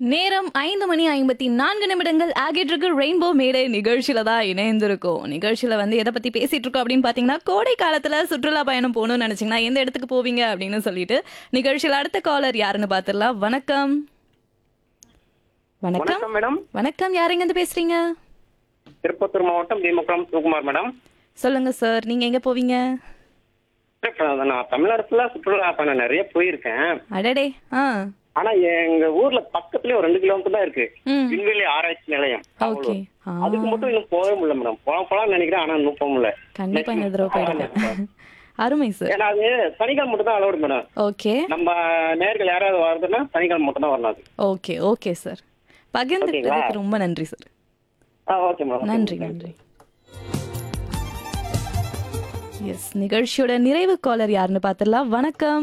நேரம் ஐந்து மணி ஐம்பத்தி நான்கு நிமிடங்கள் ஆகிட்டு இருக்கு ரெயின்போ மேடை நிகழ்ச்சியில தான் இணைந்திருக்கோம் நிகழ்ச்சியில வந்து எதை பத்தி பேசிட்டு இருக்கோம் அப்படின்னு பாத்தீங்கன்னா கோடை காலத்துல சுற்றுலா பயணம் போகணும்னு நினைச்சீங்கன்னா எந்த இடத்துக்கு போவீங்க அப்படின்னு சொல்லிட்டு நிகழ்ச்சியில அடுத்த காலர் யாருன்னு பாத்துடலாம் வணக்கம் வணக்கம் வணக்கம் மேடம் வணக்கம் யாருங்க இருந்து பேசுறீங்க திருப்பத்தூர் மாவட்டம் பீமக்குளம் சிவகுமார் மேடம் சொல்லுங்க சார் நீங்க எங்க போவீங்க இப்ப நான் தமிழ்நாடு ஃபுல்லா சுற்றுலா பயணம் நான் நிறைய போயிருக்கேன் அடடே ஆ ஆனா எங்க ஊர்ல பக்கத்துலயே ஒரு ரெண்டு கிலோமீட்டர் தான் இருக்கு ம் விண்வெளி ஆராய்ச்சி நிலையம் ஓகே ஆ அதுக்கு மட்டும் இன்னும் போகவே முடியல மேடம் போலாம் போலாம் நினைக்கிறேன் ஆனா இன்னும் போக முடியல கண்டிப்பா இந்த தடவை போயிடுங்க அருமை சார் ஏன்னா அது சனிக்கிழமை மட்டும் தான் அலௌடு மேடம் ஓகே நம்ம நேர்கள் யாராவது வருதுன்னா சனிக்கிழமை மட்டும் தான் வரணும் அது ஓகே ஓகே சார் பகிர்ந்துட்டதுக்கு ரொம்ப நன்றி சார் ஆ ஓகே மேடம் நன்றி நன்றி எஸ் நிகழ்ச்சியோட நிறைவு காலர் யாருன்னு பார்த்துடலாம் வணக்கம்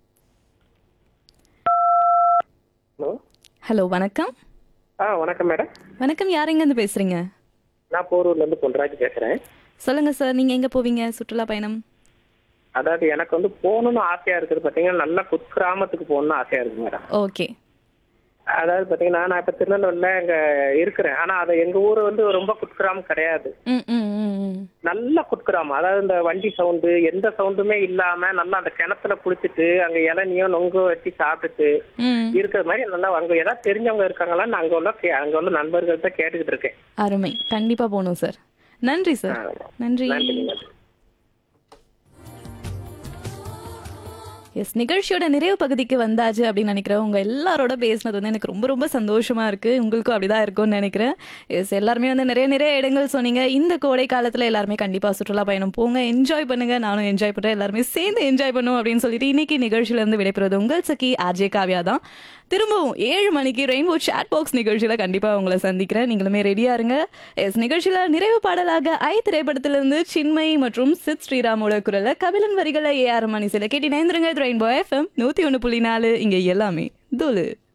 ஹலோ ஹலோ வணக்கம் ஆ வணக்கம் மேடம் வணக்கம் யார் எங்கேருந்து பேசுறீங்க நான் போரூர்ல இருந்து பொன்ராஜ் பேசுறேன் சொல்லுங்க சார் நீங்க எங்க போவீங்க சுற்றுலா பயணம் அதாவது எனக்கு வந்து போகணும்னு ஆசையா இருக்குது பாத்தீங்கன்னா நல்ல குக்கிராமத்துக்கு போகணும்னு ஆசையா இருக்கு மேடம் ஓகே அதாவது பாத்தீங்கன்னா நான் இப்ப திருநெல்வேலியில இங்க இருக்கிறேன் ஆனா அது எங்க ஊரு வந்து ரொம்ப குட்கிராமம் கிடையாது ம் ம் ம் ம் நல்ல குட்கிராமம் அதாவது இந்த வண்டி சவுண்டு எந்த சவுண்டுமே இல்லாம நல்லா அந்த கிணத்துல குளிச்சுட்டு அங்க இளநியோ நொங்கு வச்சு சாப்பிட்டுட்டு ம் இருக்கிற மாதிரி நல்லா அங்க ஏதாவது தெரிஞ்சவங்க இருக்காங்களான்னு அங்க உள்ள கே- அங்க உள்ள நண்பர்கள் தான் கேட்டுக்கிட்டு இருக்கேன் அருமை கண்டிப்பா போகணும் சார் நன்றி சார் நன்றி நன்றி நன்றி எஸ் நிகழ்ச்சியோட நிறைவு பகுதிக்கு வந்தாச்சு அப்படின்னு நினைக்கிறேன் உங்க எல்லாரோட பேசினது வந்து எனக்கு ரொம்ப ரொம்ப சந்தோஷமா இருக்கு உங்களுக்கும் அப்படிதான் இருக்கும்னு நினைக்கிறேன் எஸ் எல்லாருமே வந்து நிறைய நிறைய இடங்கள் சொன்னீங்க இந்த கோடை காலத்துல எல்லாருமே கண்டிப்பா சுற்றுலா பயணம் போங்க என்ஜாய் பண்ணுங்க நானும் என்ஜாய் பண்றேன் எல்லாருமே சேர்ந்து என்ஜாய் பண்ணுவோம் அப்படின்னு சொல்லிட்டு இன்னைக்கு நிகழ்ச்சியில இருந்து விடைபெறுவது உங்கள் சகி ஆர்ஜே காவ்யா தான் திரும்பவும் ஏழு மணிக்கு ரெயின்போ சாட் பாக்ஸ் நிகழ்ச்சியில கண்டிப்பா உங்களை சந்திக்கிறேன் நீங்களுமே ரெடியா இருங்க எஸ் நிகழ்ச்சியில நிறைவு பாடலாக ஐ திரைப்படத்திலிருந்து சின்மயி மற்றும் சித் ஸ்ரீராமோட குரல்ல கபிலன் வரிகளை ஏ ஆர் மணி சில கேட்டி நேந்திரங்க ரெயின்போ எஃப்எம் நூத்தி ஒன்று புள்ளி நாலு இங்க எல்லாமே தூளு